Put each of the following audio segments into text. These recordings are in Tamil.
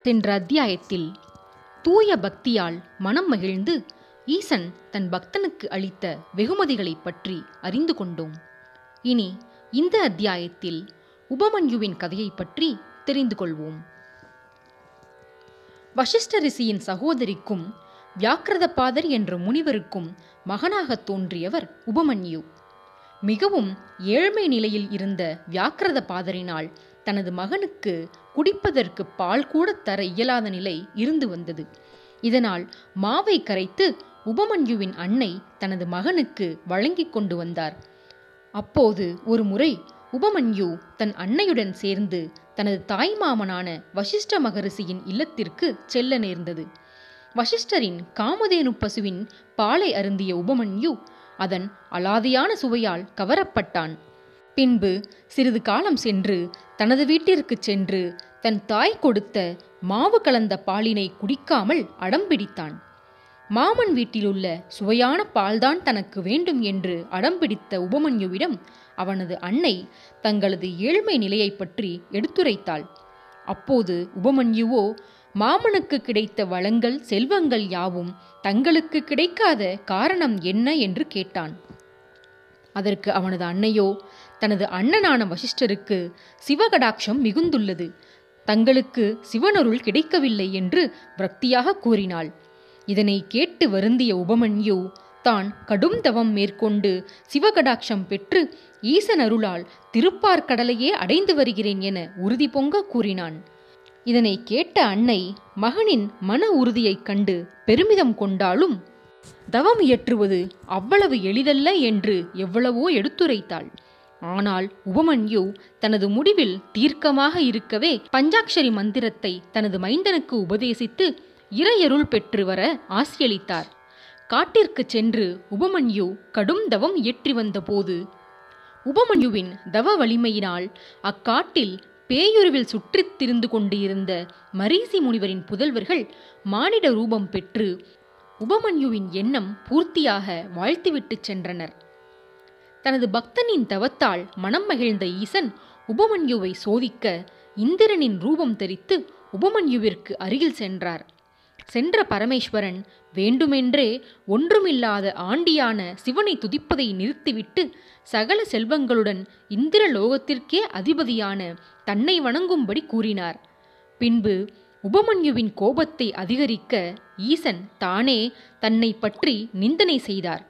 சென்ற அத்தியாயத்தில் தூய பக்தியால் மனம் மகிழ்ந்து ஈசன் தன் பக்தனுக்கு அளித்த வெகுமதிகளைப் பற்றி அறிந்து கொண்டோம் இனி இந்த அத்தியாயத்தில் உபமன்யுவின் கதையைப் பற்றி தெரிந்து கொள்வோம் வசிஷ்ட ரிஷியின் சகோதரிக்கும் வியாக்கிரதபாதர் என்ற முனிவருக்கும் மகனாகத் தோன்றியவர் உபமன்யு மிகவும் ஏழ்மை நிலையில் இருந்த வியாக்கிரத பாதரினால் தனது மகனுக்கு குடிப்பதற்கு பால் கூட தர இயலாத நிலை இருந்து வந்தது இதனால் மாவை கரைத்து உபமன்யுவின் அன்னை தனது மகனுக்கு வழங்கிக் கொண்டு வந்தார் அப்போது ஒரு முறை உபமன்யு தன் அன்னையுடன் சேர்ந்து தனது தாய்மாமனான வசிஷ்ட மகரிஷியின் இல்லத்திற்கு செல்ல நேர்ந்தது வசிஷ்டரின் காமதேனு பசுவின் பாலை அருந்திய உபமன்யு அதன் அலாதியான சுவையால் கவரப்பட்டான் பின்பு சிறிது காலம் சென்று தனது வீட்டிற்குச் சென்று தன் தாய் கொடுத்த மாவு கலந்த பாலினை குடிக்காமல் அடம்பிடித்தான் மாமன் வீட்டிலுள்ள சுவையான பால்தான் தனக்கு வேண்டும் என்று அடம்பிடித்த உபமன்யுவிடம் அவனது அன்னை தங்களது ஏழ்மை நிலையைப் பற்றி எடுத்துரைத்தாள் அப்போது உபமன்யுவோ மாமனுக்கு கிடைத்த வளங்கள் செல்வங்கள் யாவும் தங்களுக்கு கிடைக்காத காரணம் என்ன என்று கேட்டான் அதற்கு அவனது அன்னையோ தனது அண்ணனான வசிஷ்டருக்கு சிவகடாட்சம் மிகுந்துள்ளது தங்களுக்கு சிவனருள் கிடைக்கவில்லை என்று விரக்தியாக கூறினாள் இதனை கேட்டு வருந்திய உபமன்யு தான் கடும் தவம் மேற்கொண்டு சிவகடாட்சம் பெற்று ஈசன் அருளால் திருப்பார்கடலையே அடைந்து வருகிறேன் என உறுதி பொங்க கூறினான் இதனை கேட்ட அன்னை மகனின் மன உறுதியைக் கண்டு பெருமிதம் கொண்டாலும் தவம் இயற்றுவது அவ்வளவு எளிதல்ல என்று எவ்வளவோ எடுத்துரைத்தாள் ஆனால் உபமன்யு தனது முடிவில் தீர்க்கமாக இருக்கவே பஞ்சாட்சரி மந்திரத்தை தனது மைந்தனுக்கு உபதேசித்து இறையருள் பெற்று வர ஆசியளித்தார் காட்டிற்கு சென்று உபமன்யு கடும் தவம் இயற்றி வந்தபோது உபமன்யுவின் தவ வலிமையினால் அக்காட்டில் பேயுருவில் சுற்றித் திரிந்து கொண்டிருந்த மரீசி முனிவரின் புதல்வர்கள் மானிட ரூபம் பெற்று உபமன்யுவின் எண்ணம் பூர்த்தியாக வாழ்த்திவிட்டுச் சென்றனர் தனது பக்தனின் தவத்தால் மனம் மகிழ்ந்த ஈசன் உபமன்யுவை சோதிக்க இந்திரனின் ரூபம் தரித்து உபமன்யுவிற்கு அருகில் சென்றார் சென்ற பரமேஸ்வரன் வேண்டுமென்றே ஒன்றுமில்லாத ஆண்டியான சிவனை துதிப்பதை நிறுத்திவிட்டு சகல செல்வங்களுடன் இந்திர லோகத்திற்கே அதிபதியான தன்னை வணங்கும்படி கூறினார் பின்பு உபமன்யுவின் கோபத்தை அதிகரிக்க ஈசன் தானே தன்னை பற்றி நிந்தனை செய்தார்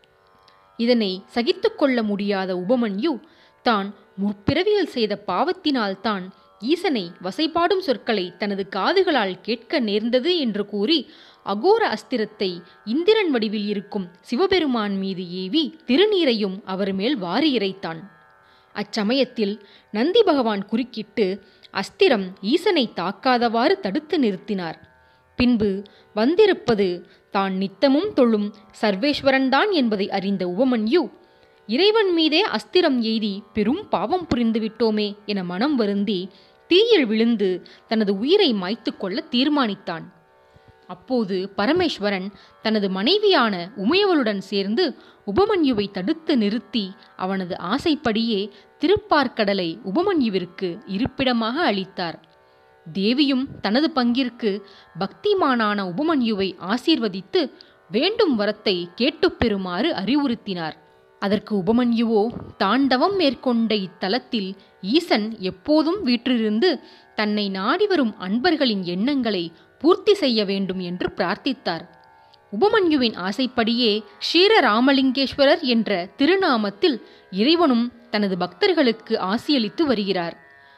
இதனை சகித்துக்கொள்ள முடியாத உபமன்யு தான் முற்பிறவியில் செய்த பாவத்தினால் தான் ஈசனை வசைபாடும் சொற்களை தனது காதுகளால் கேட்க நேர்ந்தது என்று கூறி அகோர அஸ்திரத்தை இந்திரன் வடிவில் இருக்கும் சிவபெருமான் மீது ஏவி திருநீரையும் அவர் மேல் வாரி இறைத்தான் அச்சமயத்தில் நந்தி பகவான் குறுக்கிட்டு அஸ்திரம் ஈசனை தாக்காதவாறு தடுத்து நிறுத்தினார் பின்பு வந்திருப்பது தான் நித்தமும் தொழும் சர்வேஸ்வரன்தான் என்பதை அறிந்த உபமன்யு இறைவன் மீதே அஸ்திரம் எய்தி பெரும் பாவம் புரிந்து விட்டோமே என மனம் வருந்தி தீயில் விழுந்து தனது உயிரை மாய்த்து கொள்ள தீர்மானித்தான் அப்போது பரமேஸ்வரன் தனது மனைவியான உமையவளுடன் சேர்ந்து உபமன்யுவை தடுத்து நிறுத்தி அவனது ஆசைப்படியே திருப்பார்க்கடலை உபமன்யுவிற்கு இருப்பிடமாக அளித்தார் தேவியும் தனது பங்கிற்கு பக்திமானான உபமன்யுவை ஆசீர்வதித்து வேண்டும் வரத்தை கேட்டுப் பெறுமாறு அறிவுறுத்தினார் அதற்கு உபமன்யுவோ தாண்டவம் மேற்கொண்ட இத்தலத்தில் ஈசன் எப்போதும் வீற்றிருந்து தன்னை நாடி வரும் அன்பர்களின் எண்ணங்களை பூர்த்தி செய்ய வேண்டும் என்று பிரார்த்தித்தார் உபமன்யுவின் ஆசைப்படியே க்ஷீரராமலிங்கேஸ்வரர் என்ற திருநாமத்தில் இறைவனும் தனது பக்தர்களுக்கு ஆசியளித்து வருகிறார்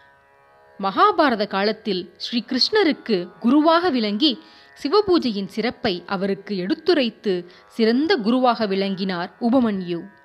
மகாபாரத காலத்தில் ஸ்ரீ கிருஷ்ணருக்கு குருவாக விளங்கி சிவபூஜையின் சிறப்பை அவருக்கு எடுத்துரைத்து சிறந்த குருவாக விளங்கினார் உபமன்யு